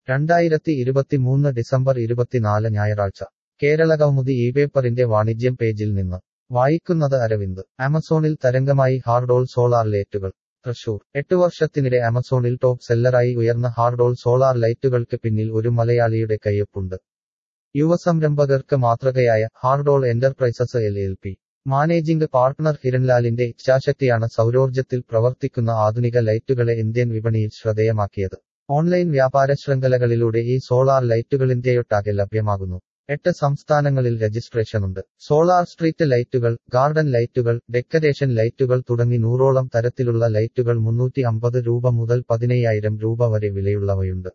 രണ്ടായിരത്തി ഇരുപത്തിമൂന്ന് ഡിസംബർ ഇരുപത്തിനാല് ഞായറാഴ്ച കേരള കൗമുദി ഈ പേപ്പറിന്റെ വാണിജ്യം പേജിൽ നിന്ന് വായിക്കുന്നത് അരവിന്ദ് ആമസോണിൽ തരംഗമായി ഹാർഡോൾ സോളാർ ലൈറ്റുകൾ തൃശൂർ എട്ട് വർഷത്തിനിടെ ആമസോണിൽ ടോപ്പ് സെല്ലറായി ഉയർന്ന ഹാർഡോൾ സോളാർ ലൈറ്റുകൾക്ക് പിന്നിൽ ഒരു മലയാളിയുടെ കയ്യൊപ്പുണ്ട് യുവസംരംഭകർക്ക് മാതൃകയായ Hardol enterprises L L P managing partner ഹിരൺലാലിന്റെ ഇച്ഛാശക്തിയാണ് സൗരോർജ്ജത്തിൽ പ്രവർത്തിക്കുന്ന ആധുനിക ലൈറ്റുകളെ ഇന്ത്യൻ വിപണിയിൽ ശ്രദ്ധേയമാക്കിയത് ഓൺലൈൻ വ്യാപാര ശൃംഖലകളിലൂടെ ഈ സോളാർ ലൈറ്റുകൾ ഇന്ത്യയൊട്ടാകെ ലഭ്യമാകുന്നു എട്ട് സംസ്ഥാനങ്ങളിൽ രജിസ്ട്രേഷനുണ്ട് സോളാർ സ്ട്രീറ്റ് ലൈറ്റുകൾ ഗാർഡൻ ലൈറ്റുകൾ ഡെക്കറേഷൻ ലൈറ്റുകൾ തുടങ്ങി നൂറോളം തരത്തിലുള്ള ലൈറ്റുകൾ മുന്നൂറ്റി അമ്പത് രൂപ മുതൽ പതിനയ്യായിരം രൂപ വരെ വിലയുള്ളവയുണ്ട്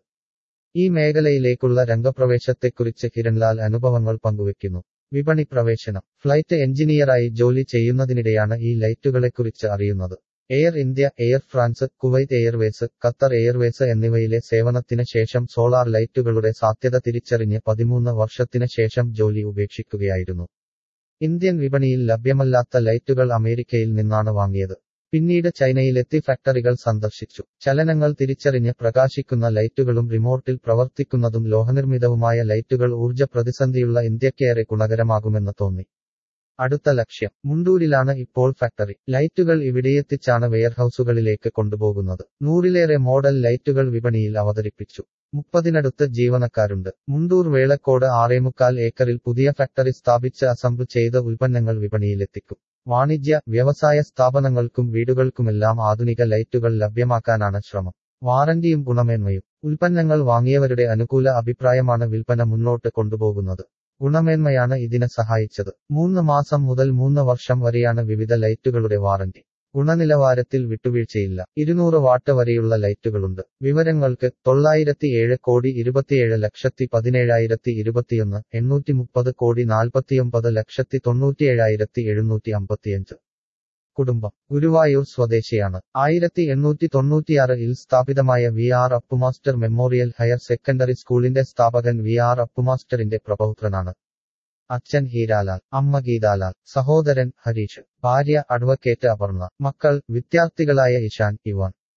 ഈ മേഖലയിലേക്കുള്ള രംഗപ്രവേശത്തെക്കുറിച്ച് കിരൺലാൽ അനുഭവങ്ങൾ പങ്കുവെക്കുന്നു വിപണി പ്രവേശനം ഫ്ലൈറ്റ് എഞ്ചിനീയറായി ജോലി ചെയ്യുന്നതിനിടെയാണ് ഈ ലൈറ്റുകളെക്കുറിച്ച് അറിയുന്നത് Air India Air France Kuwait Airways Qatar Airways എന്നിവയിലെ സേവനത്തിന് ശേഷം സോളാർ ലൈറ്റുകളുടെ സാധ്യത തിരിച്ചറിഞ്ഞ് പതിമൂന്ന് വർഷത്തിന് ശേഷം ജോലി ഉപേക്ഷിക്കുകയായിരുന്നു ഇന്ത്യൻ വിപണിയിൽ ലഭ്യമല്ലാത്ത ലൈറ്റുകൾ അമേരിക്കയിൽ നിന്നാണ് വാങ്ങിയത് പിന്നീട് ചൈനയിലെത്തി ഫാക്ടറികൾ സന്ദർശിച്ചു ചലനങ്ങൾ തിരിച്ചറിഞ്ഞ് പ്രകാശിക്കുന്ന ലൈറ്റുകളും റിമോട്ടിൽ പ്രവർത്തിക്കുന്നതും ലോഹനിർമ്മിതവുമായ ലൈറ്റുകൾ ഊർജ്ജ പ്രതിസന്ധിയുള്ള ഇന്ത്യക്കേറെ ഗുണകരമാകുമെന്ന് തോന്നി അടുത്ത ലക്ഷ്യം മുണ്ടൂരിലാണ് ഇപ്പോൾ ഫാക്ടറി ലൈറ്റുകൾ ഇവിടെയെത്തിച്ചാണ് വെയർഹൌസുകളിലേക്ക് കൊണ്ടുപോകുന്നത് നൂറിലേറെ മോഡൽ ലൈറ്റുകൾ വിപണിയിൽ അവതരിപ്പിച്ചു മുപ്പതിനടുത്ത് ജീവനക്കാരുണ്ട് മുണ്ടൂർ വേളക്കോട് ആറേമുക്കാൽ ഏക്കറിൽ പുതിയ ഫാക്ടറി സ്ഥാപിച്ച് അസംബിൾ ചെയ്ത ഉൽപ്പന്നങ്ങൾ വിപണിയിലെത്തിക്കും വാണിജ്യ വ്യവസായ സ്ഥാപനങ്ങൾക്കും വീടുകൾക്കുമെല്ലാം ആധുനിക ലൈറ്റുകൾ ലഭ്യമാക്കാനാണ് ശ്രമം വാറന്റിയും ഗുണമേന്മയും ഉൽപ്പന്നങ്ങൾ വാങ്ങിയവരുടെ അനുകൂല അഭിപ്രായമാണ് വിൽപ്പന മുന്നോട്ട് കൊണ്ടുപോകുന്നത് ഗുണമേന്മയാണ് ഇതിന് സഹായിച്ചത് മൂന്ന് മാസം മുതൽ മൂന്ന് വർഷം വരെയാണ് വിവിധ ലൈറ്റുകളുടെ വാറന്റി ഗുണനിലവാരത്തിൽ വിട്ടുവീഴ്ചയില്ല ഇരുന്നൂറ് വാട്ട് വരെയുള്ള ലൈറ്റുകളുണ്ട് വിവരങ്ങൾക്ക് തൊള്ളായിരത്തി ഏഴ് കോടി ഇരുപത്തിയേഴ് ലക്ഷത്തി പതിനേഴായിരത്തി ഇരുപത്തിയൊന്ന് എണ്ണൂറ്റി മുപ്പത് കോടി നാൽപ്പത്തിയൊമ്പത് ലക്ഷത്തി തൊണ്ണൂറ്റിയേഴായിരത്തി എഴുന്നൂറ്റി അമ്പത്തിയഞ്ച് കുടുംബം ഗുരുവായൂർ സ്വദേശിയാണ് ആയിരത്തി എണ്ണൂറ്റി തൊണ്ണൂറ്റിയാറിൽ സ്ഥാപിതമായ V R Appumaster memorial higher secondary സ്കൂളിന്റെ സ്ഥാപകൻ വി ആർ അപ്പുമാസ്റ്ററിന്റെ പ്രപൗത്രനാണ് അച്ഛൻ ഹീരാലാൽ അമ്മ ഗീതാലാൽ സഹോദരൻ ഹരീഷ് ഭാര്യ അഡ്വക്കേറ്റ് അപർണ മക്കൾ വിദ്യാർത്ഥികളായ ഇഷാൻ ഇവാൻ